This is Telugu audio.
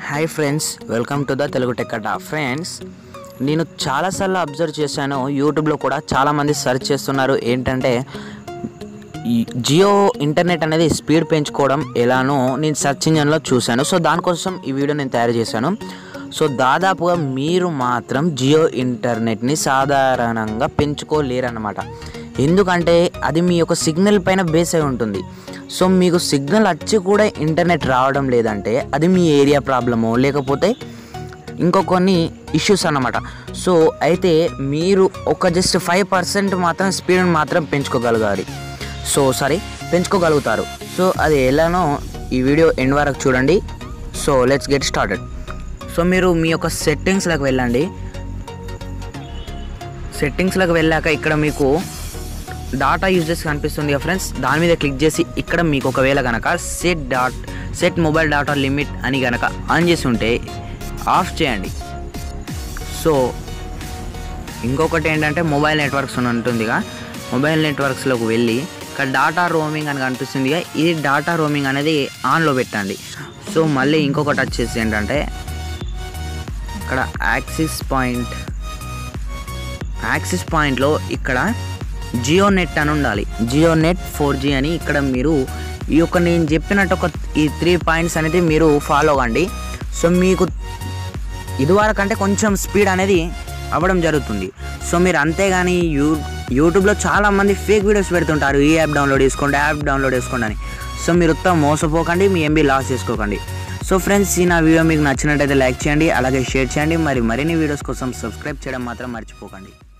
hi friends welcome to the Telugu టెక్కట ఫ్రెండ్స్ నేను చాలాసార్లు అబ్జర్వ్ చేశాను యూట్యూబ్లో కూడా చాలామంది సెర్చ్ చేస్తున్నారు ఏంటంటే ఈ జియో ఇంటర్నెట్ అనేది స్పీడ్ పెంచుకోవడం ఎలానో నేను సెర్చ్ ఇంజన్లో చూశాను సో దానికోసం ఈ వీడియో నేను తయారు చేశాను సో దాదాపుగా మీరు మాత్రం జియో ఇంటర్నెట్ని సాధారణంగా పెంచుకోలేరన్నమాట ఎందుకంటే అది మీ యొక్క సిగ్నల్ పైన బేస్ అయి ఉంటుంది సో మీకు సిగ్నల్ వచ్చి కూడా ఇంటర్నెట్ రావడం లేదంటే అది మీ ఏరియా ప్రాబ్లమో లేకపోతే ఇంకో కొన్ని ఇష్యూస్ అన్నమాట సో అయితే మీరు ఒక జస్ట్ ఫైవ్ పర్సెంట్ మాత్రం స్పీడ్ని మాత్రం పెంచుకోగలగాలి సో సారీ పెంచుకోగలుగుతారు సో అది ఎలానో ఈ వీడియో ఎండ్ వరకు చూడండి so let's get started so మీరు మీ యొక్క సెట్టింగ్స్లోకి వెళ్ళండి సెట్టింగ్స్లోకి వెళ్ళాక ఇక్కడ మీకు డాటా యూజెస్ కనిపిస్తుంది కదా ఫ్రెండ్స్ దాని మీద క్లిక్ చేసి ఇక్కడ మీకు ఒకవేళ కనుక set dot set mobile data limit అని కనుక ఆన్ చేసి ఉంటే ఆఫ్ చేయండి సో ఇంకొకటి ఏంటంటే మొబైల్ నెట్వర్క్స్ అని ఉంటుందిగా మొబైల్ నెట్వర్క్స్లోకి వెళ్ళి ఇక్కడ డాటా రోమింగ్ అని కనిపిస్తుందిగా ఇది డాటా రోమింగ్ అనేది ఆన్లో పెట్టండి సో మళ్ళీ ఇంకొకటి వచ్చేసి ఏంటంటే ఇక్కడ యాక్సిస్ పాయింట్ యాక్సిస్ పాయింట్లో ఇక్కడ జియో నెట్ అని ఉండాలి జియో నెట్ ఫోర్ జీ అని ఇక్కడ మీరు ఈ యొక్క నేను చెప్పినట్టు ఒక ఈ త్రీ పాయింట్స్ అనేది మీరు ఫాలో అవ్వండి సో మీకు ఇదివరకు అంటే కొంచెం స్పీడ్ అనేది అవ్వడం జరుగుతుంది సో మీరు అంతేగాని యూ యూట్యూబ్లో చాలామంది ఫేక్ వీడియోస్ పెడుతుంటారు ఈ యాప్ డౌన్లోడ్ చేసుకోండి యాప్ డౌన్లోడ్ చేసుకోండి అని సో మీరు ఉత్తమ మోసపోకండి మీ ఎంబీ లాస్ చేసుకోకండి సో ఫ్రెండ్స్ ఈ నా వీడియో మీకు నచ్చినట్టయితే లైక్ చేయండి అలాగే షేర్ చేయండి మరి మరిన్ని వీడియోస్ కోసం సబ్స్క్రైబ్ చేయడం మాత్రం మర్చిపోకండి